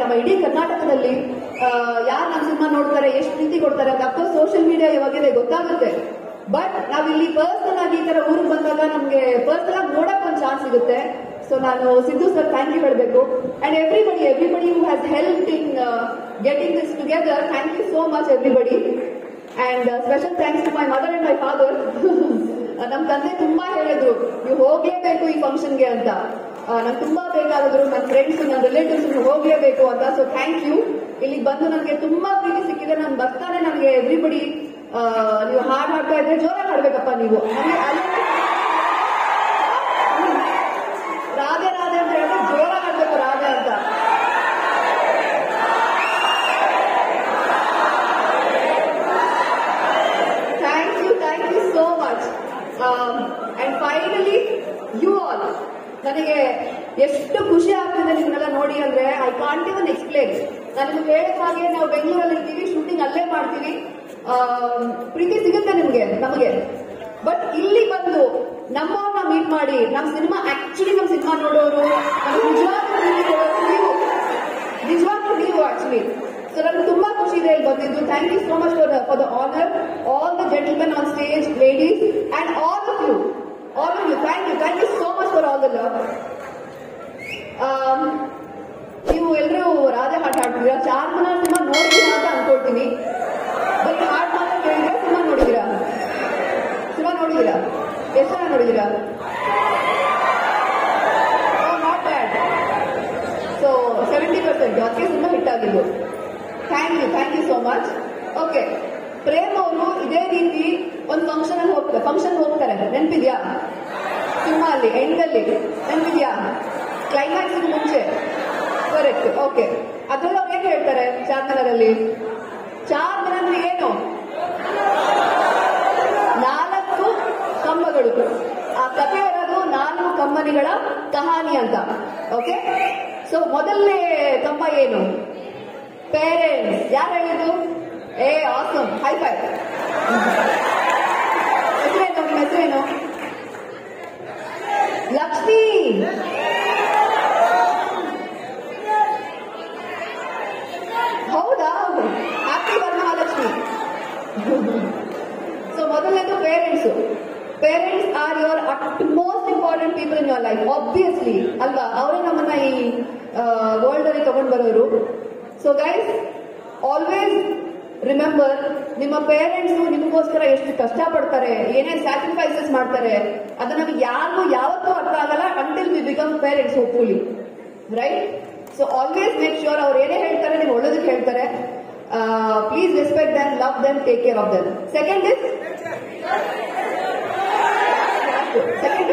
ನಮ್ಮ ಇಡೀ ಕರ್ನಾಟಕದಲ್ಲಿ ಯಾರು ನಮ್ಮ ಸಿನಿಮಾ ನೋಡ್ತಾರೆ ಎಷ್ಟು ಪ್ರೀತಿ ಕೊಡ್ತಾರೆ ಅಂತ ಅಫ್ಕೋರ್ಸ್ ಸೋಷಿಯಲ್ ಮೀಡಿಯಾ ಯಾವಾಗಿದೆ ಗೊತ್ತಾಗುತ್ತೆ ಬಟ್ ನಾವ್ ಇಲ್ಲಿ ಪರ್ಸನಲ್ ಆಗಿ ಈ ತರ ಊರಿಗೆ ಬಂದಾಗ ನಮ್ಗೆ ಪರ್ಸನಲ್ ಆಗಿ ನೋಡಕ್ ಒಂದು ಚಾನ್ಸ್ ಸಿಗುತ್ತೆ ಸೊ ನಾನು ಸಿದ್ದು ಸರ್ ಥ್ಯಾಂಕ್ ಯು ಹೇಳಬೇಕು and everybody everybody who has help in getting this together thank you so much everybody and special thanks to my mother and my father ನಮ್ ತಂದೆ ತುಂಬಾ ಹೇಳಿದ್ರು ನೀವು ಹೋಗ್ಲೇಬೇಕು ಈ ಫಂಕ್ಷನ್ಗೆ ಅಂತ ನಂಗೆ ತುಂಬಾ ಬೇಕಾದ್ರು ನನ್ನ ಫ್ರೆಂಡ್ಸ್ ನನ್ನ ರಿಲೇಟಿವ್ಸ್ ಹೋಗ್ಲೇಬೇಕು ಅಂತ ಸೊ ಥ್ಯಾಂಕ್ ಯು ಇಲ್ಲಿಗೆ ಬಂದು ನನಗೆ ತುಂಬಾ ಪ್ರೀತಿ ಸಿಕ್ಕಿದೆ ನಾನು ಬರ್ತಾನೆ ನನಗೆ ಎವ್ರಿಬಡಿ ನೀವು ಹಾಡ್ ಹಾಡ್ತಾ ಇದ್ರೆ ಜೋರಾಗಿ ಹಾಡ್ಬೇಕಪ್ಪ ನೀವು ನನಗೆ ಅಲ್ಲಿ- ರಾಧೆ ರಾಧೆ ಅಂತ ಹೇಳಿದ್ರೆ ಜೋರಾಗಿ ಹಾಡ್ಬೇಕು ರಾಧೆ ಅಂತ thank you thank you so much and finally you all ನನಗೆ ಎಷ್ಟು ಖುಷಿ ಆಗ್ತಿದೆ ನಿಮ್ಮನ್ನೆಲ್ಲ ನೋಡಿ ಅಂದ್ರೆ ಐ ಕಾಂಟ್ ಇವನ್ ಎಕ್ಸ್ಪ್ಲೇನ್ ನಾನು ನಿಮ್ಗೆ ಹೇಳಿದ ಹಾಗೆ ನಾವು ಬೆಂಗಳೂರಲ್ಲಿ ಇರ್ತೀವಿ ಶೂಟಿಂಗ್ ಅಲ್ಲೇ ಮಾಡ್ತೀವಿ ಆ, ಪ್ರೀತಿ ಸಿಗುತ್ತೆ ನಿಮ್ಗೆ ನಮಗೆ ಬಟ್ ಇಲ್ಲಿ ಬಂದು ನಮ್ಮವ್ರನ್ನ ಮೀಟ್ ಮಾಡಿ ನಮ್ಮ ಸಿನಿಮಾ ಆಕ್ಚುಲಿ ನಮ್ಮ ಸಿನಿಮಾ ನೋಡೋರು ನಮ್ಗೆ ನಿಜವಾಗ್ಲೂ ಪ್ರೀತಿ ಕೊಡೋರು ನೀವು ನಿಜವಾಗ್ಲೂ ನೀವು ಆಕ್ಚುಲಿ ಸೊ ನನಗೆ ತುಂಬಾ ಖುಷಿ ಇದೆ ಇಲ್ಲಿ ಬಂದಿದ್ದು thank you so much for for the honour all the gentlemen on stage ladies and all of you all of you thank you thank you so much for all the love ನೀವು ಎಲ್ಲರೂ ರಾಧೆ ಹಾಡು ಹಾಡ್ತೀರಾ ಚಾರ್ ಜನ cinema ನೋಡಿದ್ದೀರಾ ಅಂತ ಅನ್ಕೊಳ್ತೀನಿ ಬರೀ ಹಾಡು ಮಾತ್ರ ಕೇಳಿದ್ರೆ ಸಿನಿಮಾ ನೋಡಿದ್ದೀರಾ ಸಿನಿಮಾ ನೋಡಿದ್ದೀರಾ ಎಷ್ಟು ಜನ ನೋಡಿದ್ದೀರಾ not bad so seventy percent ಅದಕ್ಕೆ ಸಿನಿಮಾ ಹಿಟ್ ಆಗಿದ್ದು thank you thank you so much okay Prem ಅವರು ಇದೇ ರೀತಿ ಒಂದು ಫಂಕ್ಷನ್ ಅಲ್ಲಿ ಹೋಗ್ತಾರೆ ಫಂಕ್ಷನ್ ಹೋಗ್ತಾರೆ ನೆನಪಿದ್ಯಾ ಸಿನಿಮಾ ಅಲ್ಲಿ ಎಂಡಲ್ಲಿ ನೆನಪಿದ್ಯಾ ಕ್ಲೈಮ್ಯಾಕ್ಸ್ ಮುಂಚೆ ಕರೆಕ್ಟ್ ಓಕೆ ಅದ್ರಲ್ಲಿ ಅವ್ರು ಏನ್ ಹೇಳ್ತಾರೆ ಚಾರ್ಮಿನಾರಲ್ಲಿ ಚಾರ್ಮಿನಾರ್ ಏನು ನಾಲ್ಕು ಕಂಬಗಳು ಆ ಕಥೆ ಇರೋದು ನಾಲ್ಕು ಕಂಬನಿಗಳ ಕಹಾನಿ ಅಂತ ಓಕೆ ಸೊ ಮೊದಲನೇ ಕಂಬ ಏನು ಪೇರೆಂಟ್ಸ್ ಯಾರು ಹೇಳಿದ್ದು ಏ ಆಸಮ್ ಹೈ ಫೈ ಹೆಸರೇನು ನಿಮ್ಮ ಹೆಸರೇನು ಲಕ್ಷ್ಮಿ ಹೌದಾ ಹ್ಯಾಪಿ ವರಮಹಾಲಕ್ಷ್ಮಿ ಸೊ ಮೊದಲನೇದು parents parents are your utmost important people in your life obviously ಅಲ್ವಾ ಅವರೇ ನಮ್ಮನ್ನ ಈ ವರ್ಲ್ಡ್ ಅಲ್ಲಿ ತಗೊಂಡ್ ಬರೋರು ಸೊ ಗೈಸ್ ಆಲ್ವೇಸ್ ರಿಮೆಂಬರ್ ನಿಮ್ಮ ಪೇರೆಂಟ್ಸ್ ನಿಮಗೋಸ್ಕರ ಎಷ್ಟು ಕಷ್ಟ ಪಡ್ತಾರೆ ಏನೇ ಸ್ಯಾಕ್ರಿಫೈಸಸ್ ಮಾಡ್ತಾರೆ ಅದು ನಮಗೆ ಯಾರಿಗೂ ಯಾವತ್ತೂ ಅರ್ಥ ಆಗಲ್ಲ until we become parents hopefully right so always make sure ಅವ್ರು ಏನೇ ಹೇಳ್ತಾರೆ ನೀವು ಒಳ್ಳೇದಕ್ಕೆ ಹೇಳ್ತಾರೆ please respect them love them take care of them second is second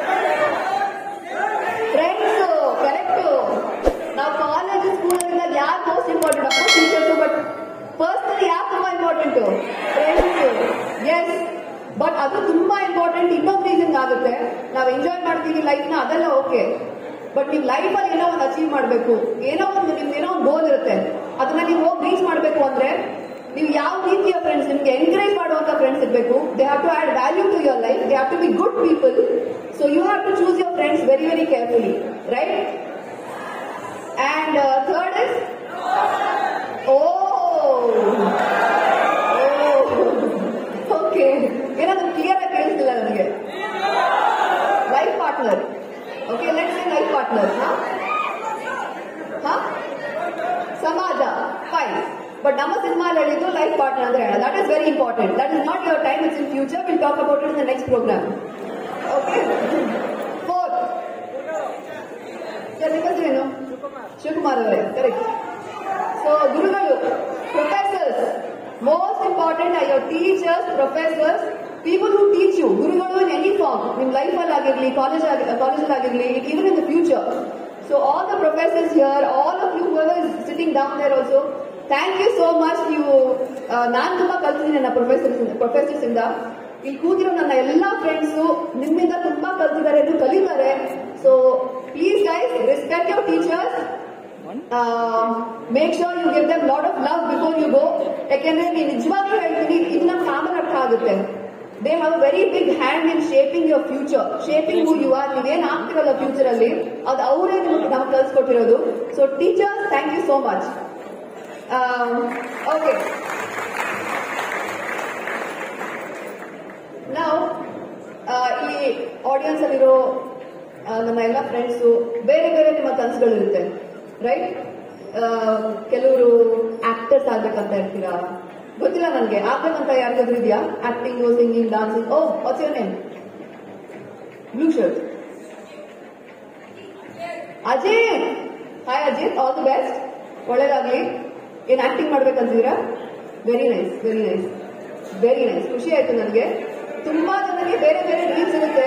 friends correct ನಾವು ಕಾಲೇಜ್ ಸ್ಕೂಲ್ ಇದ್ದಾಗ ಯಾರು ಮೋಸ್ಟ್ ಇಂಪಾರ್ಟೆಂಟ್ ಅಪ್ಪ ಟೀಚರ್ಸ್ ಬಟ್ ಪರ್ಸನಲಿ ಯಾರು ತುಂಬಾ ಇಂಪಾರ್ಟೆಂಟ್ ಫ್ರೆಂಡ್ಸ್ ಎಸ್ ಬಟ್ ಅದು ತುಂಬಾ ಇಂಪಾರ್ಟೆಂಟ್ ಇನ್ನೊಂದು ರೀಸನ್ ಆಗುತ್ತೆ ನಾವು ಎಂಜಾಯ್ ಮಾಡ್ತೀವಿ ಲೈಫ್ ನ ಅದೆಲ್ಲ ಓಕೆ ಬಟ್ ನೀವು ಲೈಫ್ ಅಲ್ಲಿ ಏನೋ ಒಂದು ಅಚೀವ್ ಮಾಡಬೇಕು ಏನೋ ಒಂದು ನಿಮ್ಗೆ ಏನೋ ಒಂದು ಗೋಲ್ ಇರುತ್ತೆ ಅದನ್ನ ನೀವು ಹೋಗಿ ರೀಚ್ ಮಾಡಬೇಕು ಅಂದ್ರೆ ನೀವು ಯಾವ ರೀತಿಯ ಫ್ರೆಂಡ್ಸ್ ನಿಮ್ಗೆ ಎನ್ಕರೇಜ್ ಮಾಡುವಂತ ಫ್ರೆಂಡ್ಸ್ ಇರಬೇಕು they have to add value to your life they have to be good people so you have to choose your friends very very carefully right and third is oh okay ಏನಾದ್ರು clear ಆಗಿ ಕೇಳಿಸ್ತಿಲ್ಲ ನನಗೆ life partner okay let's say life partner ಹಾ ಹಾ ಸಮಾಜ fine but ನಮ್ಮ cinema ಹೇಳಿದ್ದು life partner ಅಂತ ಹೇಳ that is very important that is not your time it's in future will talk about it in the next programme okay fourth sir ನಿಮ್ಮ ಹೆಸರೇನು ಶಿವಕುಮಾರ್ ಅವರೇ ಕರೆಕ್ಟ್ ಸೊ ಗುರುಗಳು professors most important are your teachers professors people who teach you ಗುರುಗಳು in any form ನಿಮ್ life ಅಲ್ಲಿ ಆಗಿರ್ಲಿ college college ಆಗಿರ್ಲಿ even in the future so all the professors here all of you is sitting down there also thank you so much ನೀವು ನಾನ್ ತುಂಬಾ ಕಲ್ತಿದ್ದೀನಿ ನನ್ನ ಪ್ರೊಫೆಸರ್ಸ್ ಪ್ರೊಫೆಸರ್ಸ್ ಇಂದ ಇಲ್ಲಿ ಕೂತಿರೋ ನನ್ನ ಎಲ್ಲಾ ಫ್ರೆಂಡ್ಸ್ ನಿಮ್ಮಿಂದ ತುಂಬಾ ಕಲ್ತಿದ್ದಾರೆ ಇದು ಕಲಿತಾರೆ so please guys respect your teachers make sure you give them lot of love before you go ಯಾಕೆಂದ್ರೆ ನೀವು ನಿಜವಾಗ್ಲೂ ಹೇಳ್ತೀನಿ ಇದು ನಮ್ಗೆ ಆಮೇಲೆ ಅರ್ಥ ಆಗುತ್ತೆ they have very big hand in shaping your future shaping who you are ನೀವೇನ್ ಆಗ್ತಿರಲ್ಲ ಫ್ಯೂಚರ್ ಅಲ್ಲಿ ಅದು ಅವರೇ ನಿಮ್ಗೆ ನಮ್ಗೆ ಕಲ್ಸ್ಕೊಟ್ಟಿರೋದು so teachers thank you so much okay ನಾವು ಈ ಆಡಿಯನ್ಸ್ ಅಲ್ಲಿರೋ ಆ, ನಮ್ಮ ಎಲ್ಲ ಫ್ರೆಂಡ್ಸು ಬೇರೆ ಬೇರೆ ನಿಮ್ಮ ಕನಸುಗಳಿರುತ್ತೆ ರೈಟ್ ಕೆಲವರು ಆಕ್ಟರ್ಸ್ ಆಗ್ಬೇಕಂತ ಇರ್ತೀರಾ ಗೊತ್ತಿಲ್ಲ ನನಗೆ ಆಗ್ಬೇಕಂತ ಯಾರಿಗಾದ್ರೂ ಇದೆಯಾ acting singing dancing oh what's your name blue shirt Ajay hi Ajith all the best ಒಳ್ಳೇದಾಗ್ಲಿ ಏನ್ ಆಕ್ಟಿಂಗ್ ಮಾಡ್ಬೇಕಂತಿದ್ದೀರಾ very nice very nice very nice ಖುಷಿ ಆಯ್ತು ನನಗೆ ತುಂಬಾ ಜನರಿಗೆ ಬೇರೆ ಬೇರೆ ಡ್ರೀಮ್ಸ್ ಇರುತ್ತೆ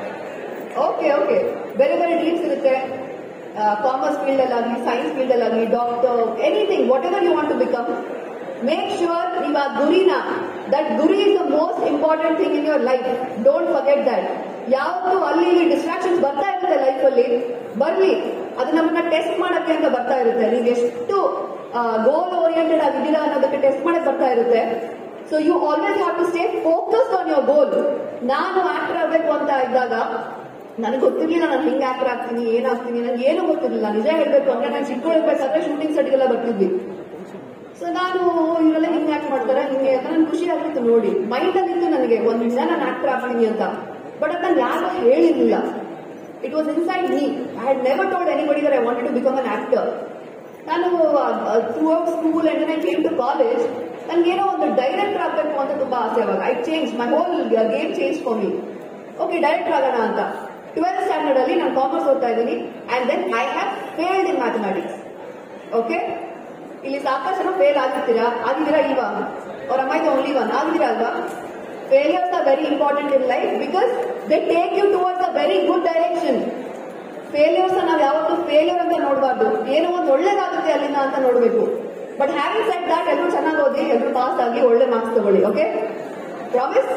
ಓಕೆ ಓಕೆ ಬೇರೆ ಬೇರೆ ಡ್ರೀಮ್ಸ್ ಇರುತ್ತೆ ಕಾಮರ್ಸ್ ಫೀಲ್ಡ್ ಅಲ್ಲಾಗಲಿ ಸೈನ್ಸ್ ಫೀಲ್ಡ್ ಅಲ್ಲಾಗಲಿ doctor anything whatever you want to become make sure ನೀವು ಆ ಗುರಿನ ದಟ್ ಗುರಿ is the most important thing in your life don't forget that ಯಾವತ್ತು ಅಲ್ಲಿ ಇಲ್ಲಿ ಡಿಸ್ಟ್ರಾಕ್ಷನ್ಸ್ ಬರ್ತಾ ಇರುತ್ತೆ ಲೈಫ್ ಅಲ್ಲಿ ಬರ್ಲಿ ಅದು ನಮ್ಮನ್ನ ಟೆಸ್ಟ್ ಮಾಡಕ್ಕೆ ಅಂತ ಬರ್ತಾ ಇರುತ್ತೆ ನೀವು ಎಷ್ಟು ಗೋಲ್ ಓರಿಯೆಂಟೆಡ್ ಆಗಿದ್ದೀರಾ ಅನ್ನೋದಕ್ಕೆ ಟೆಸ್ಟ್ ಮಾಡಕ್ ಬರ್ತಾ ಇರುತ್ತೆ so you always have to stay focused on your goal ನಾನು ಆಕ್ಟರ್ ಆಗ್ಬೇಕು ಅಂತ ಇದ್ದಾಗ ನನಗೆ ಗೊತ್ತಿರ್ಲಿಲ್ಲ ನಾನು ಹಿಂಗ್ ಆಕ್ಟರ್ ಆಗ್ತೀನಿ ಏನಾಗ್ತೀನಿ ನನಗೆ ಏನು ಗೊತ್ತಿರ್ಲಿಲ್ಲ ನಿಜ ಹೇಳ್ಬೇಕು ಅಂದ್ರೆ ನಾನು ಚಿಕ್ಕಳಿರ್ಬೇಕಾದ್ರೆ ಶೂಟಿಂಗ್ ಸೆಟ್ಗೆಲ್ಲ ಬರ್ತಿದ್ವಿ ಸೊ ನಾನು ಇವರೆಲ್ಲ ಹಿಂಗ್ ಆಕ್ಟ್ ಮಾಡ್ತಾರೆ ಹಿಂಗೆ ಅಂತ ನನ್ಗೆ ಖುಷಿ ಆಗ್ತಿತ್ತು ನೋಡಿ ಮೈಂಡ್ ಅಲ್ಲಿ ಇತ್ತು ನನಗೆ ಒಂದ್ ನಿಮಿಷ ನಾನು ಆಕ್ಟರ್ ಆಗ್ತೀನಿ ಅಂತ ಬಟ್ ಅದು ನಾನು ಯಾರು ಹೇಳಿರ್ಲಿಲ್ಲ it was inside me I had never told anybody that I wanted to become an actor ನಾನು throughout school and I came to college ಏನೋ ಒಂದು ಡೈರೆಕ್ಟರ್ ಆಗಬೇಕು ಅಂತ ತುಂಬಾ ಆಸೆ ಅವಾಗ I change my whole game change for me okay director ಆಗೋಣ ಅಂತ ಟ್ವೆಲ್ತ್ ಸ್ಟ್ಯಾಂಡರ್ಡ್ ಅಲ್ಲಿ ನಾನು ಕಾಮರ್ಸ್ ಓದ್ತಾ ಇದ್ದೀನಿ and then I have failed in mathematics okay ಇಲ್ಲಿ ಸಾಕಷ್ಟು ಜನ ಫೇಲ್ ಆಗಿರ್ತೀರಾ ಆಗಿದ್ದೀರಾ ಇಲ್ವಾ ಅವ್ರ ಅಮ್ಮ ಓನ್ಲಿ ಒನ್ ಆಗಿದ್ದೀರಾ ಅಲ್ವಾ failures are very important in life because they take you towards a very good direction failures ನಾವು ಯಾವತ್ತೂ ಫೇಲಿಯರ್ ಅಂತ ನೋಡಬಾರ್ದು ಏನೋ ಒಂದು ಒಳ್ಳೇದಾಗುತ್ತೆ ಅಲ್ಲಿಂದ ಅಂತ ನೋಡಬೇಕು ಬಟ್ ಹ್ಯಾವಿಂಗ್ ಸೆಟ್ ದಾಟ್ ಎಲ್ಲರೂ ಚೆನ್ನಾಗಿ ಓದಿ ಎಲ್ಲರೂ ಪಾಸ್ ಆಗಿ ಒಳ್ಳೆ ಮಾರ್ಕ್ಸ್ ತಗೊಳ್ಳಿ okay promise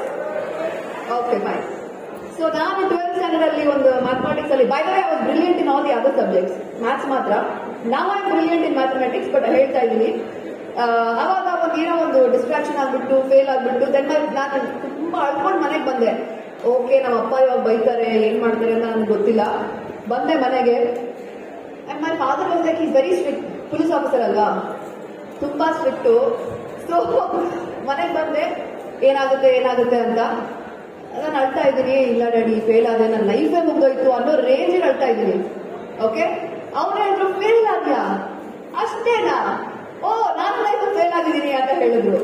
okay fine so ನಾನು ಟ್ವೆಲ್ತ್ ಸ್ಟ್ಯಾಂಡರ್ಡ್ ಅಲ್ಲಿ ಒಂದು ಮ್ಯಾಥಮೆಟಿಕ್ಸ್ ಅಲ್ಲಿ by the I was brilliant in all the other subjects maths ಮಾತ್ರ ನಾವು I brilliant in mathematics but ಹೇಳ್ತಾ ಇದ್ದೀನಿ ಆ, ಅವಾಗ ಒಂದು ಏನೋ ಒಂದು ಡಿಸ್ಟ್ರಾಕ್ಷನ್ ಆಗ್ಬಿಟ್ಟು ಫೇಲ್ ಆಗ್ಬಿಟ್ಟು ದೆನ್ ನಾನು ತುಂಬಾ ಅಳ್ಕೊಂಡು ಮನೆಗೆ ಬಂದೆ ಓಕೆ ನಮ್ಮ ಅಪ್ಪ ಇವಾಗ ಬೈತಾರೆ ಏನ್ ಮಾಡ್ತಾರೆ ಅಂತ ನನಗೆ ಗೊತ್ತಿಲ್ಲ ಬಂದೆ ಮನೆಗೆ and my father was like is very strict police officer ಅಲ್ವಾ ತುಂಬಾ ಸ್ಟ್ರಿಕ್ಟು ಸೊ ಮನೆಗೆ ಬಂದೆ ಏನಾಗುತ್ತೆ ಏನಾಗುತ್ತೆ ಅಂತ ನಾನು ಅಳ್ತಾ ಇದ್ದೀನಿ ಇಲ್ಲ ಡ್ಯಾಡಿ ಫೇಲ್ ಆದ್ರೆ ನನ್ನ ಲೈಫೇ ಮುಗ್ದೋಯ್ತು ಅನ್ನೋ ರೇಂಜಿಗೆ ಅಳ್ತಾ ಇದ್ದೀನಿ ಓಕೆ ಅವ್ರು ಹೇಳಿದ್ರು ಫೇಲ್ ಆದ್ಯಾ ಅಷ್ಟೇನಾ ಓ ನಾನು ಲೈಫ್ ಫೇಲ್ ಆಗಿದ್ದೀನಿ ಅಂತ ಹೇಳಿದ್ರು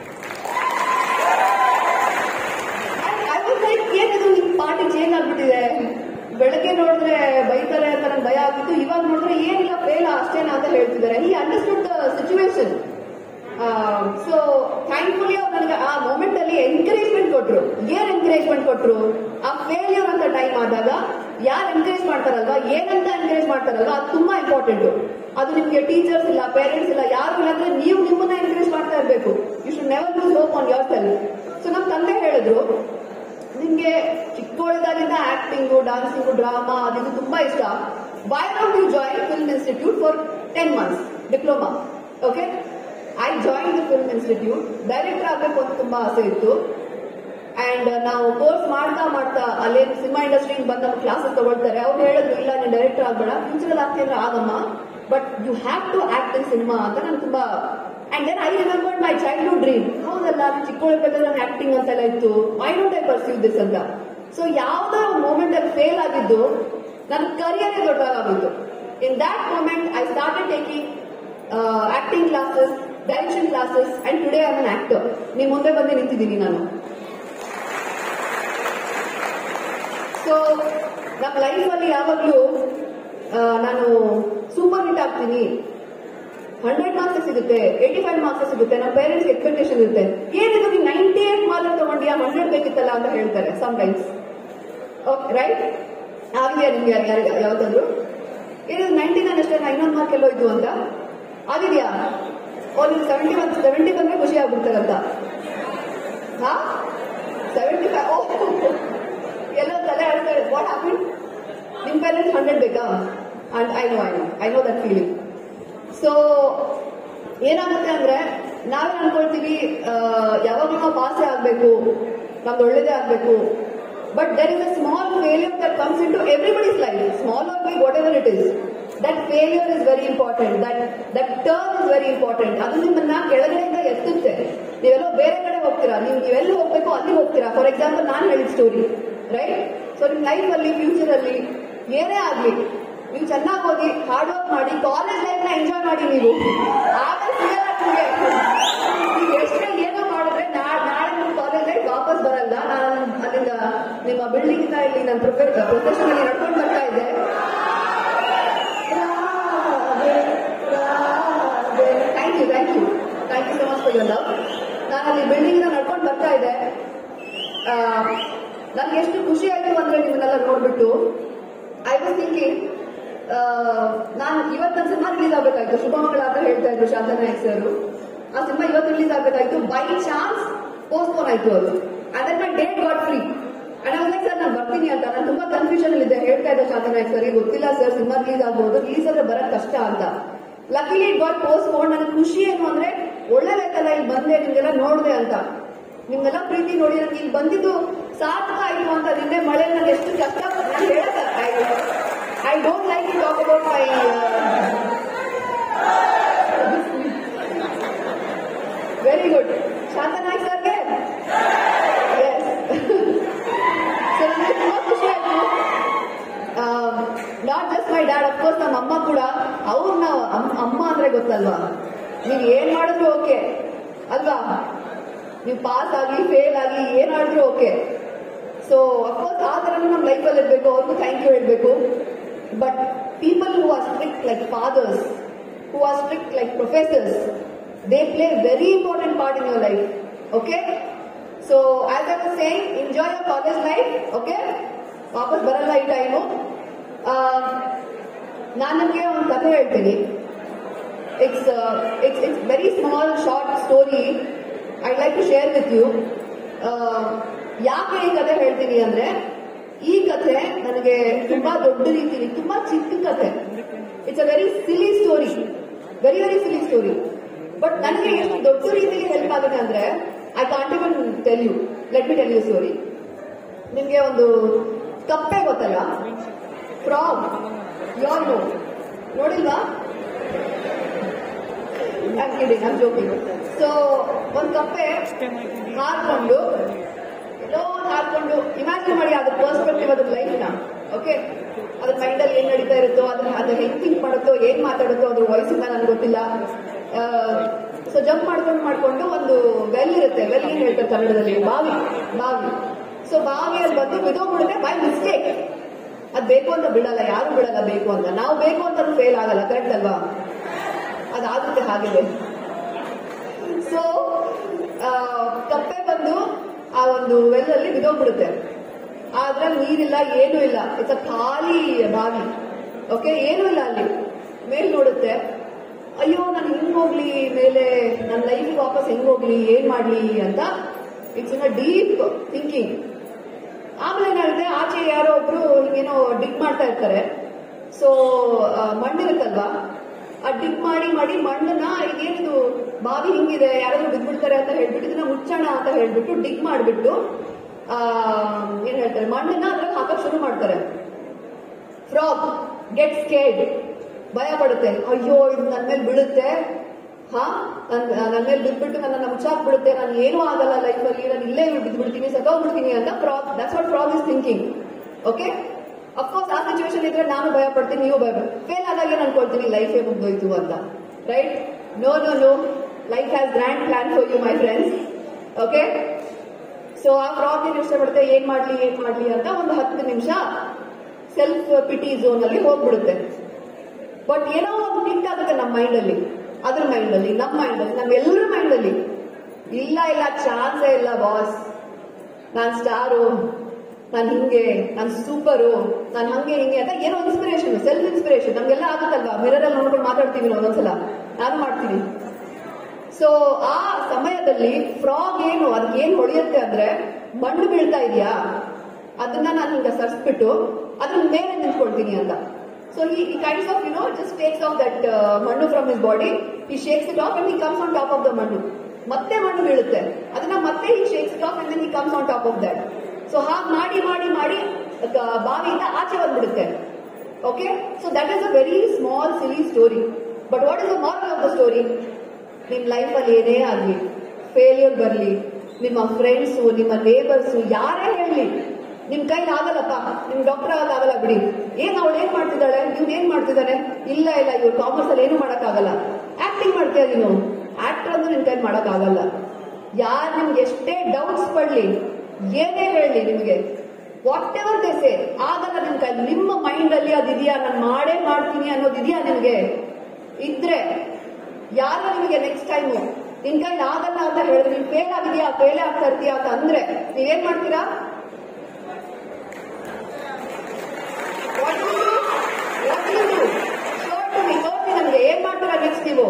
ಐ ವಾಸ್ ಲೈಕ್ ಏನಿದು ನಿಮ್ ಪಾರ್ಟಿ ಚೇಂಜ್ ಆಗ್ಬಿಟ್ಟಿದೆ ಬೆಳಗ್ಗೆ ನೋಡಿದ್ರೆ ಬೈತಾರೆ ಅಂತ ನಂಗೆ ಭಯ ಆಗಿತ್ತು ಇವಾಗ ನೋಡಿದ್ರೆ ಏನಿಲ್ಲ ಫೇಲ್ ಅಷ್ಟೇನಾ ಅಂತ ಹೇಳ್ತಿದ್ದಾರೆ ಈ understood the situation so thankfully ಅವ್ರು ನನಗೆ ಆ ಮೂಮೆಂಟ್ ಅಲ್ಲಿ ಎನ್ಕರೇಜ್ಮೆಂಟ್ ಕೊಟ್ರು ಏನ್ ಎನ್ಕರೇಜ್ಮೆಂಟ್ ಕೊಟ್ರು ಆ ಫೇಲ್ಯೂರ್ ಅಂತ ಟೈಮ್ ಆದಾಗ ಯಾರು ಎನ್ಕರೇಜ್ ಮಾಡ್ತಾರಲ್ವಾ ಏನಂತ ಎನ್ಕರೇಜ್ ಮಾಡ್ತಾರಲ್ವಾ ಅದು ತುಂಬಾ ಇಂಪಾರ್ಟೆಂಟ್ ಅದು ನಿಮ್ಗೆ ಟೀಚರ್ಸ್ ಇಲ್ಲ ಪೇರೆಂಟ್ಸ್ ಇಲ್ಲ ಯಾರು ಇಲ್ಲ ಅಂದ್ರೆ ನೀವು ನಿಮ್ಮನ್ನ ಎನ್ಕರೇಜ್ ಮಾಡ್ತಾ ಇರ್ಬೇಕು you should never lose hope on yourself so ನಮ್ಮ ತಂದೆ ಹೇಳಿದ್ರು ನಿಮ್ಗೆ ಚಿಕ್ಕವಳಿದಾಗಿಂದ ಆಕ್ಟಿಂಗು ಡಾನ್ಸಿಂಗು ಡ್ರಾಮಾ ಅದಿದು ತುಂಬಾ ಇಷ್ಟ why don't you join film institute for ten months diploma okay I join the film institute director ಆಗಬೇಕು ಅಂತ ತುಂಬಾ ಆಸೆ ಇತ್ತು ಅಂಡ್ ನಾವು ಕೋರ್ಸ್ ಮಾಡ್ತಾ ಮಾಡ್ತಾ ಅಲ್ಲೇ ಸಿನಿಮಾ ಇಂಡಸ್ಟ್ರಿ ಬಂದ ನಮ್ಮ ಕ್ಲಾಸಸ್ ತಗೊಳ್ತಾರೆ ಅವ್ರು ಹೇಳಿದ್ರು ಇಲ್ಲ ನೀನು ಡೈರೆಕ್ಟರ್ ಆಗ್ಬೇಡ ಫ್ಯೂಚರ್ ಆಗ್ತಿದ್ರೆ ಆಗಮ್ಮ but you have to act in cinema ಅಂತ ನಾನು ತುಂಬಾ and then I remember my childhood dream ಹೌದಲ್ಲ ಚಿಕ್ಕವಳಿರ್ಬೇಕಾದ್ರೆ ನಾನು ಆಕ್ಟಿಂಗ್ ಅಂತೆಲ್ಲ ಇತ್ತು I don't I pursue this ಅಂತ ಸೊ ಯಾವ್ದೋ ಮೂಮೆಂಟ್ ಅಲ್ಲಿ ಫೇಲ್ ಆಗಿದ್ದು ನನ್ನ ಕರಿಯರ್ ದೊಡ್ಡದಾಗಿತ್ತು in that moment I started taking acting classes direction classes and today I an actor ನಿಮ್ ಮುಂದೆ ಬಂದು ನಿಂತಿದ್ದೀನಿ ನಾನು ಸೊ ನಮ್ಮ ಲೈಫ್ ಅಲ್ಲಿ ಯಾವಾಗ್ಲೂ ಆ, ನಾನು ಸೂಪರ್ ಹಿಟ್ ಆಗ್ತೀನಿ ಹಂಡ್ರೆಡ್ ಮಾರ್ಕ್ಸ್ ಸಿಗುತ್ತೆ ಏಯ್ಟಿ ಫೈವ್ ಮಾರ್ಕ್ಸ್ ಸಿಗುತ್ತೆ ನಮ್ಮ ಪೇರೆಂಟ್ಸ್ ಎಕ್ಸ್ಪೆಕ್ಟೇಷನ್ ಇರುತ್ತೆ ಏನಿದು ನೀವು ನೈಂಟಿ ಏಟ್ ಮಾರ್ಕ್ಸ್ ತಗೊಂಡಿಯಾ ಹಂಡ್ರೆಡ್ ಬೇಕಿತ್ತಲ್ಲ ಅಂತ ಹೇಳ್ತಾರೆ ಟೈಮ್ಸ್ ಓಕೆ ರೈಟ್ ಆಗಿದೆಯಾ ನಿಮ್ಗೆ ಯಾರು ಯಾರು ಯಾವತ್ತಾದ್ರು ಇದು ನೈಂಟಿ ನೈನ್ ಅಷ್ಟೇ ಇನ್ನೊಂದು ಮಾರ್ಕ್ ಎಲ್ಲೋ ಇದ್ದು ಅಂತ ಆಗಿದೆಯಾ ಓ ನೀವು ಸೆವೆಂಟಿ ಬಂದು ಸೆವೆಂಟಿ ಬಂದ್ರೆ ಖುಷಿ ಆಗ್ಬಿಡ್ತಾರಂತ ಹಾ ಸೆವೆಂಟಿ ಫೈವ್ ಓ ಎಲ್ಲೋ ತಲೆ ಆಡ್ತಾರೆ ವಾಟ್ ಹ್ಯಾಪನ್ ನಿಮ್ ಪೇರೆಂಟ್ಸ್ ಹಂಡ್ರೆಡ್ ಬೇಕಾ and I know I know I know that feeling so ಏನಾಗುತ್ತೆ ಅಂದ್ರೆ ನಾವೇ ಅನ್ಕೊಳ್ತೀವಿ ಯಾವಾಗಲೂ ನಾವು ಪಾಸೇ ಆಗ್ಬೇಕು ನಮ್ದು ಒಳ್ಳೇದೇ ಆಗ್ಬೇಕು but there is a small failure that comes into everybody's life small or be whatever it is that failure is very important that that turn is very important ಅದು ನಿಮ್ಮನ್ನ ಕೆಳಗಡೆಯಿಂದ ಎತ್ತುತ್ತೆ ನೀವೆಲ್ಲೋ ಬೇರೆ ಕಡೆ ಹೋಗ್ತೀರಾ ನೀವು ನೀವೆಲ್ಲಿ ಹೋಗ್ಬೇಕು ಅಲ್ಲಿ ಹೋಗ್ತೀರಾ ಫಾರ್ ಎಕ್ಸಾಂಪಲ್ ನಾನು ಹೇಳಿದ ಸ್ಟೋರಿ ರೈಟ್ ಸೊ ನಿಮ್ ಲೈಫ್ ಅಲ್ಲಿ ಫ್ಯೂಚರ್ ಅಲ್ಲಿ ಏನೇ ಆಗ್ಲಿ ನೀವು ಚೆನ್ನಾಗಿ ಓದಿ ಹಾರ್ಡ್ ವರ್ಕ್ ಮಾಡಿ ಕಾಲೇಜ್ ಲೈಫ್ ನ ಎಂಜಾಯ್ ಮಾಡಿ ನೀವು ಆಮೇಲೆ ಸಿಗಲ್ಲ ನಿಮ್ಗೆ ನೀವು ಎಷ್ಟೇ ಏನೋ ಮಾಡಿದ್ರೆ ನಾ- ನಾಳೆ ನಿಮ್ಮ ಕಾಲೇಜ್ ಲೈಫ್ ವಾಪಸ್ ಬರಲ್ಲ ನಾನು ಅಲ್ಲಿಂದ ನಿಮ್ಮ ಬಿಲ್ಡಿಂಗ್ ಇಂದ ಇಲ್ಲಿ ನನ್ನ ಪ್ರೊಫೆಷನ್ ಅಲ್ಲಿ ನಡ್ಕೊಂಡು ಬರ್ತಾ ಇದ್ದೆ thank you thank you thank you so much for love ನಾನು ಅಲ್ಲಿ ಬಿಲ್ಡಿಂಗ್ ನಡ್ಕೊಂಡು ಬರ್ತಾ ಇದ್ದೆ ನನ್ಗೆ ಎಷ್ಟು ಖುಷಿ ಆಯ್ತು ಅಂದ್ರೆ ನಿಮ್ಮನ್ನೆಲ್ಲ ನೋಡ್ಬಿಟ್ಟು ಐ ವಾಸ್ ಥಿಂಕಿಂಗ್ ನಾನು ಇವತ್ತು ನನ್ನ ಸಿನಿಮಾ ರಿಲೀಸ್ ಆಗ್ಬೇಕಾಯ್ತು ಶುಭಮಂಗಳ ಅಂತ ಹೇಳ್ತಾ ಇದ್ರು ಶಾಂತ ನಾಯಕ್ ಸರ್ ಆ ಸಿನಿಮಾ ಇವತ್ತು ರಿಲೀಸ್ ಆಗ್ಬೇಕಾಯ್ತು ಬೈ ಚಾನ್ಸ್ ಪೋಸ್ಟ್ಪೋನ್ ಆಯ್ತು ಅದು ಅದನ್ನ my date got free and ಅವ್ರ ಸರ್ ನಾನು ಬರ್ತೀನಿ ಅಂತ ನಾನು ತುಂಬಾ ಕನ್ಫ್ಯೂಷನ್ ಇದೆ ಹೇಳ್ತಾ ಇದ್ದೆ ಶಾಂತ ನಾಯಕ್ ಸರ್ ಗೊತ್ತಿಲ್ಲ ಸರ್ ಸಿನಿಮಾ ರಿಲೀಸ್ ಆಗ್ಬೋದು ರಿಲೀಸ್ ಆದ್ರೆ ಬರೋದ್ ಕಷ್ಟ ಅಂತ ಲಕ್ಕಿಲಿ ಇಟ್ ಗಾಟ್ ಪೋಸ್ಟ್ಪೋನ್ ನನಗೆ ಖುಷಿ ಏನು ಅಂದ್ರೆ ಒಳ್ಳೇದಾಯ್ತಲ್ಲ ಇಲ್ಲಿ ಬಂದೆ ನಿಮ್ಗೆಲ್ಲ ನೋಡ್ದೆ ಅಂತ ನಿಮ್ಗೆಲ್ಲ ಪ್ರೀತಿ ನೋಡಿ ನನಗೆ ಇಲ್ಲಿ ಬಂದಿದ್ದು ಸಾರ್ಥಕ ಆಯ್ತು ಅಂತ ನಿನ್ನೆ ಮಳೆ ನನಗೆ ಎಷ್ಟು ಕಷ್ಟ ನಾನು ಹೇಳಕ್ಕ I don't like you talk about my very good Shanta Naik ಸರ್ಗೆ ಸೊ ನನಗೆ ತುಂಬಾ ಖುಷಿ ಆಯ್ತು not just my dad of course ನಮ್ಮ ಅಮ್ಮ ಕೂಡ ಅವ್ರನ್ನ ಅಮ್ಮ ಅಂದ್ರೆ ಗೊತ್ತಲ್ವಾ ನೀವು ಏನ್ ಮಾಡಿದ್ರು ಓಕೆ ಅಲ್ವಾ ನೀವು ಪಾಸ್ ಆಗಿ ಫೇಲ್ ಆಗಿ ಏನ್ ಮಾಡಿದ್ರು ಓಕೆ ಸೊ ಅಫ್ಕೋರ್ಸ್ ಆ ಥರನೂ ನಮ್ಮ ಲೈಫಲ್ಲಿ ಇರಬೇಕು ಅವ್ರಿಗೂ ಥ್ಯಾಂಕ್ ಯು ಹೇಳಬೇಕು but people who are strict like fathers who are strict like professors they play very important part in your life okay so as I was saying enjoy your college life okay ವಾಪಸ್ ಬರಲ್ಲ ಈ time ನಾನು ನಿಮಗೆ ಒಂದು ಕಥೆ ಹೇಳ್ತೀನಿ it's it's it's very small short story I like to share with you ಯಾಕೆ ಈ ಕಥೆ ಹೇಳ್ತೀನಿ ಅಂದ್ರೆ ಈ ಕಥೆ ನನಗೆ ತುಂಬಾ ದೊಡ್ಡ ರೀತಿಲಿ ತುಂಬಾ ಚಿಕ್ಕ ಕಥೆ it's a very silly story very very silly story but ನನಗೆ ಎಷ್ಟು ದೊಡ್ಡ ರೀತಿಲಿ ಹೆಲ್ಪ್ ಆಗಿದೆ ಅಂದ್ರೆ I can't even tell you let me tell you story ನಿಮ್ಗೆ ಒಂದು ಕಪ್ಪೆ ಗೊತ್ತಲ್ಲ ಫ್ರಾಗ್ ಯಾರ್ ನೋ ನೋಡಿಲ್ವಾ I'm kidding, I'm joking. So ಒಂದ್ ಕಪ್ಪೆ ಹಾರ್ಕೊಂಡು ಎಲ್ಲೋ ಒಂದ್ ಹಾರ್ಕೊಂಡು ಇಮ್ಯಾಜಿನ್ ಮಾಡಿ ಅದ್ರ ಪರ್ಸ್ಪೆಕ್ಟಿವ್ ಅದ್ರ ಲೈಫ್ ನ ಓಕೆ ಅದ್ರ ಮೈಂಡ್ ಅಲ್ಲಿ ಏನ್ ನಡೀತಾ ಇರುತ್ತೋ ಅದ್ರ ಅದ್ರ ಹೆಂಗ್ ಥಿಂಕ್ ಮಾಡುತ್ತೋ ಏನ್ ಮಾತಾಡುತ್ತೋ ಅದ್ರ ವಯಸ್ಸಿಂದ ನನ್ಗೆ ಗೊತ್ತಿಲ್ಲ ಸೊ ಜಂಪ್ ಮಾಡ್ಕೊಂಡು ಮಾಡ್ಕೊಂಡು ಒಂದು ವೆಲ್ ಇರುತ್ತೆ ವೆಲ್ ಏನ್ ಹೇಳ್ತಾರೆ ಕನ್ನಡದಲ್ಲಿ ಬಾವಿ ಬಾವಿ ಸೊ ಬಾವಿಯಲ್ಲಿ ಬಂದು ಬಿದೋಗ್ಬಿಡುತ್ತೆ ಬೈ ಮಿಸ್ಟೇಕ್ ಅದ್ ಬೇಕು ಅಂತ ಬಿಡಲ್ಲ ಯಾರು ಬಿಡಲ್ಲ ಬೇಕು ಅಂತ ನಾವು ಬೇಕು ಅಂತ ಫೇಲ್ ಆಗಲ್ಲ ಕರೆಕ್ಟ್ ಅಲ್ವಾ ಅದಾಗುತ್ತೆ ಹಾಗಿದೆ ಸೊ ಕಪ್ಪೆ ಬಂದು ಆ ಒಂದು ವೆಲ್ಲಲ್ಲಿ ಬಿದೋಗ್ಬಿಡುತ್ತೆ ಆದ್ರೆ ನೀರಿಲ್ಲ ಏನೂ ಇಲ್ಲ ಇಟ್ಸ್ ಅ ಖಾಲಿ ಬಾವಿ ಓಕೆ ಏನೂ ಇಲ್ಲ ಅಲ್ಲಿ ಮೇಲ್ ನೋಡುತ್ತೆ ಅಯ್ಯೋ ನಾನು ಹೆಂಗ್ ಹೋಗ್ಲಿ ಮೇಲೆ ನನ್ನ ಲೈಫ್ ವಾಪಸ್ ಹೆಂಗ್ ಹೋಗ್ಲಿ ಏನ್ ಮಾಡ್ಲಿ ಅಂತ it's in a deep thinking ಆಮೇಲೆ ಏನಾಗುತ್ತೆ ಆಚೆ ಯಾರೋ ಒಬ್ರು ಹಿಂಗೇನೋ ಡಿಗ್ ಮಾಡ್ತಾ ಇರ್ತಾರೆ ಸೊ ಮಣ್ಣಿರುತ್ತಲ್ವಾ ಆ ಡಿಗ್ ಮಾಡಿ ಮಾಡಿ ಮಣ್ಣನ್ನ ಈಗೇನಿದು ಬಾವಿ ಹಿಂಗಿದೆ ಯಾರಾದ್ರೂ ಬಿದ್ಬಿಡ್ತಾರೆ ಅಂತ ಹೇಳ್ಬಿಟ್ಟು ಇದನ್ನ ಮುಚ್ಚೋಣ ಅಂತ ಹೇಳ್ಬಿಟ್ಟು ಡಿಗ್ ಮಾಡಿಬಿಟ್ಟು ಆ ಏನ್ ಹೇಳ್ತಾರೆ ಮಣ್ಣನ್ನ ಅದ್ರಲ್ಲಿ ಹಾಕಕ್ ಶುರು ಮಾಡ್ತಾರೆ ಫ್ರಾಗ್ ಗೆಟ್ ಸ್ಕೇಡ್ ಭಯ ಪಡುತ್ತೆ ಅಯ್ಯೋ ಇದು ನನ್ನ ಮೇಲೆ ಬೀಳುತ್ತೆ ಹಾ ನನ್ ನನ್ನ ಮೇಲೆ ಬಿದ್ಬಿಟ್ಟು ನನ್ನ ಮುಚ್ಚಾಕ್ ಬಿಡುತ್ತೆ ನಾನು ಏನೂ ಆಗಲ್ಲ ಲೈಫಲ್ಲಿ ನಾನು ಇಲ್ಲೇ ಬಿದ್ಬಿಡ್ತೀನಿ ಸತ್ತೋಗ್ಬಿಡ್ತೀನಿ ಅಂತ frog that's what frog is thinking okay of course ಆ ಸಿಚುವೇಶನ್ ಇದ್ರೆ ನಾನು ಭಯ ಪಡ್ತೀನಿ ನೀವು ಭಯ ಫೇಲ್ ಆದಾಗ ಏನ್ ಅನ್ಕೊಳ್ತೀನಿ ಲೈಫೇ ಮುಗ್ದೋಯ್ತು ಅಂತ right no no no life has grand plan for you my friends okay so ಆ ಫ್ರಾಗ್ ಏನ್ ಇಷ್ಟಪಡುತ್ತೆ ಏನ್ ಮಾಡ್ಲಿ ಏನ್ ಮಾಡ್ಲಿ ಅಂತ ಒಂದು ಹತ್ತು ನಿಮಿಷ ಸೆಲ್ಫ್ ಪಿಟಿ ಝೋನ್ ಅಲ್ಲಿ ಹೋಗ್ಬಿಡುತ್ತೆ ಬಟ್ ಏನೋ ಒಂದು ಕ್ಲಿಕ್ ಆಗುತ್ತೆ ನಮ್ಮ ಮೈಂಡ್ ಅಲ್ಲಿ ಅದ್ರ ಮೈಂಡ್ ಅಲ್ಲಿ ನಮ್ಮ ಮೈಂಡ್ ಅಲ್ಲಿ ನಮ್ಮೆಲ್ಲರ ಮೈಂಡ್ ಅಲ್ಲಿ ಇಲ್ಲ ಇಲ್ಲ ಚಾನ್ಸೇ ಇಲ್ಲ ಬಾಸ್ ನಾನ್ ಸ್ಟಾರು ನಾನ್ ಹಿಂಗೆ ನಾನ್ ಸೂಪರು ನಾನ್ ಹಂಗೆ ಹಿಂಗೆ ಅಂತ ಏನೋ ಇನ್ಸ್ಪಿರೇಷನ್ ಸೆಲ್ಫ್ ಇನ್ಸ್ಪಿರೇಷನ್ ನಮ್ಗೆಲ್ಲ ಆಗುತ್ತಲ್ವಾ ಮಿರರ್ ಅಲ್ಲಿ ನೋಡ್ಕೊಂಡು ಮಾತಾಡ್ತೀವಿ ನಾವು ಒಂದೊಂದ್ಸಲ ನಾನು ಮಾಡ್ತೀನಿ ಸೊ ಆ ಸಮಯದಲ್ಲಿ ಫ್ರಾಗ್ ಏನು ಅದಕ್ಕೆ ಏನ್ ಹೊಡೆಯುತ್ತೆ ಅಂದ್ರೆ ಮಣ್ಣು ಬೀಳ್ತಾ ಇದೆಯಾ ಅದನ್ನ ನಾನು ಹಿಂಗ ಸರ್ಸ್ಬಿಟ್ಟು ಅದ್ರ ಮೇಲೆ ನಿಂತ್ಕೊಳ್ತೀನಿ ಅಂತ ಸೊ ಈ kinds of you know just takes off that ಮಣ್ಣು ಫ್ರಮ್ ಹಿಸ್ ಬಾಡಿ ಈ shakes it off and he comes on top of the ಮಣ್ಣು ಮತ್ತೆ ಮಣ್ಣು ಬೀಳುತ್ತೆ ಅದನ್ನ ಮತ್ತೆ ಈ shakes it off and then he comes on top of that so ಹಾಗೆ ಮಾಡಿ ಮಾಡಿ ಮಾಡಿ ಕ- ಬಾವಿಯಿಂದ ಆಚೆ ಬಂದ್ಬಿಡುತ್ತೆ okay so that is a very small silly story but what is the moral of the story ನಿಮ್ ಲೈಫಲ್ಲಿ ಏನೇ ಆಗಲಿ ಫೇಲ್ಯೂರ್ ಬರಲಿ ನಿಮ್ಮ ಫ್ರೆಂಡ್ಸು ನಿಮ್ಮ ನೇಬರ್ಸು ಯಾರೇ ಹೇಳಲಿ ನಿಮ್ ಕೈಲಿ ಆಗಲ್ಲಪ್ಪ ನಿಮ್ ಡಾಕ್ಟರ್ ಆಗಲ್ಲ ಬಿಡಿ ಏನ್ ಅವಳು ಏನ್ ಮಾಡ್ತಿದ್ದಾಳೆ ಇವ್ನು ಏನ್ ಮಾಡ್ತಿದ್ದಾನೆ ಇಲ್ಲ ಇಲ್ಲ ಇವ್ರು ಕಾಮರ್ಸ್ ಅಲ್ಲಿ ಏನು ಮಾಡಕ್ಕಾಗಲ್ಲ ಆಕ್ಟಿಂಗ್ ಮಾಡ್ತೀಯ ನೀನು ಆಕ್ಟರ್ ಅಂದ್ರೆ ನಿನ್ ಕೈಲಿ ಮಾಡಕ್ಕಾಗಲ್ಲ ಯಾರು ನಿಮ್ಗೆ ಎಷ್ಟೇ ಡೌಟ್ಸ್ ಪಡ್ಲಿ ಏನೇ ಹೇಳಲಿ ನಿಮ್ಗೆ ವಾಟ್ ಎವರ್ ದೇಸೆ ಆಗಲ್ಲ ನಿಮ್ ಕೈ ನಿಮ್ಮ ಮೈಂಡ್ ಅಲ್ಲಿ ಅದಿದೆಯಾ ನಾನು ಮಾಡೇ ಮಾಡ್ತೀನಿ ಅನ್ನೋದು ಇದೆಯಾ ನಿಮ್ಗೆ ಇದ್ರೆ ಯಾರು ನಿಮಗೆ ನೆಕ್ಸ್ಟ್ ಟೈಮು ನಿನ್ ಕೈ ಆಗಲ್ಲ ಅಂತ ಹೇಳಿದ್ರೆ ನೀನ್ ಫೇಲ್ ಆಗಿದ್ಯಾ ಫೇಲ್ ಆಗ್ತಾ ಇರ್ತೀಯಾ ಅಂತ ಅಂದ್ರೆ ನೀವೇನ್ ಮಾಡ್ತೀರಾ What will you do? What will you do? Show to me, ತೋರ್ಸಿ ನಮ್ಗೆ ಏನ್ ಮಾಡ್ತೀರಾ ನೆಕ್ಸ್ಟ್ ನೀವು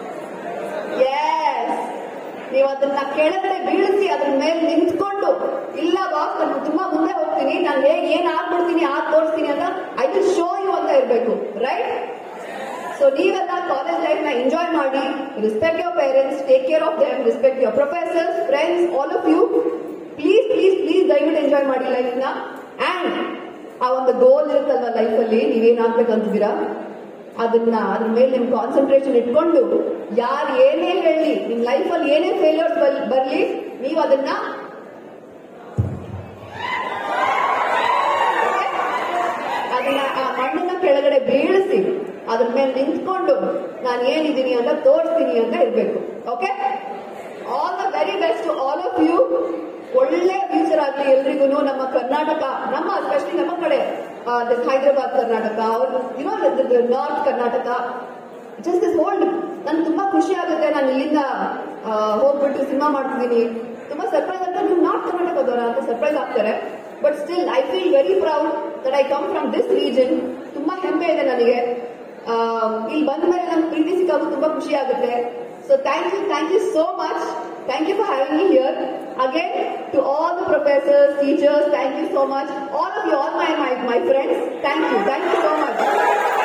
ಎಸ್ ನೀವು ಅದನ್ನ ಕೆಳಗಡೆ ಬೀಳಿಸಿ ಅದ್ರ ಮೇಲೆ ನಿಂತ್ಕೊಂಡು ಇಲ್ಲ ಬಾಸ್ ನಾನು ತುಂಬಾ ಮುಂದೆ ಹೋಗ್ತೀನಿ ನಾನು ಹೇಗೆ ಏನ್ ಆಗ್ಬಿಡ್ತೀನಿ ಆಗ್ ತೋರಿಸ್ತೀನಿ ಅಂತ ಐ ವಿಲ್ ಶೋ ಯು ಅಂತ ಇರ್ಬೇಕು ರೈಟ್ ಸೊ ನೀವೆಲ್ಲ ಕಾಲೇಜ್ ಲೈಫ್ ನ ಎಂಜಾಯ್ ಮಾಡಿ respect your parents take care of them respect your professors friends all of you please please please ದಯವಿಟ್ಟು ಎಂಜಾಯ್ ಮಾಡಿ ಲೈಫ್ ನ ಅಂಡ್ ಆ ಒಂದು ಗೋಲ್ ಇರುತ್ತಲ್ವ ಲೈಫ್ ಅಲ್ಲಿ ನೀವೇನಾಗ್ಬೇಕಂತಿದ್ದೀರಾ ಅದನ್ನ ಅದ್ರ ಮೇಲೆ ನಿಮ್ ಕಾನ್ಸಂಟ್ರೇಷನ್ ಇಟ್ಕೊಂಡು ಯಾರು ಏನೇ ಹೇಳಿ ನಿಮ್ ಲೈಫ್ ಅಲ್ಲಿ ಏನೇ ಫೇಲ್ಯೂರ್ಸ್ ಬರ್ಲಿ ನೀವು ಅದನ್ನ ಅದನ್ನ ಆ ಮಣ್ಣನ್ನ ಕೆಳಗಡೆ ಬೀಳಿಸಿ ಅದ್ರ ಮೇಲೆ ನಿಂತ್ಕೊಂಡು ನಾನು ಏನಿದ್ದೀನಿ ಅಂತ ತೋರಿಸ್ತೀನಿ ಅಂತ ಇರ್ಬೇಕು okay all the very best all of you ಒಳ್ಳೆ ಫ್ಯೂಚರ್ ಆಗ್ಲಿ ಎಲ್ರಿಗೂ ನಮ್ಮ ಕರ್ನಾಟಕ ನಮ್ಮ ಸ್ಪೆಷಲಿ ನಮ್ಮ ಕಡೆ this Hyderabad Karnataka you know north Karnataka just this hold ನನ್ಗೆ ತುಂಬಾ ಖುಷಿ ಆಗುತ್ತೆ ನಾನು ಇಲ್ಲಿಂದ ಆ, ಹೋಗ್ಬಿಟ್ಟು ಸಿನಿಮಾ ಮಾಡ್ತಿದ್ದೀನಿ ತುಂಬಾ ಸರ್ಪ್ರೈಸ್ ಅಂತ ನೀವು ನಾರ್ತ್ ಕರ್ನಾಟಕದವರ ಅಂತ ಸರ್ಪ್ರೈಸ್ ಆಗ್ತಾರೆ but still I feel very proud that I come from this region ತುಂಬಾ ಹೆಮ್ಮೆ ಇದೆ ನನಗೆ ಆ, ಇಲ್ಲಿ ಬಂದ ಮೇಲೆ ನಮ್ಗೆ ಪ್ರೀತಿ ಸಿಕ್ಕಾಗ ತುಂಬಾ ಖುಷಿ ಆಗುತ್ತೆ so thank you thank you so much thank you for having me here again to all the professors teachers thank you so much all of you all my my my friends thank you thank you so much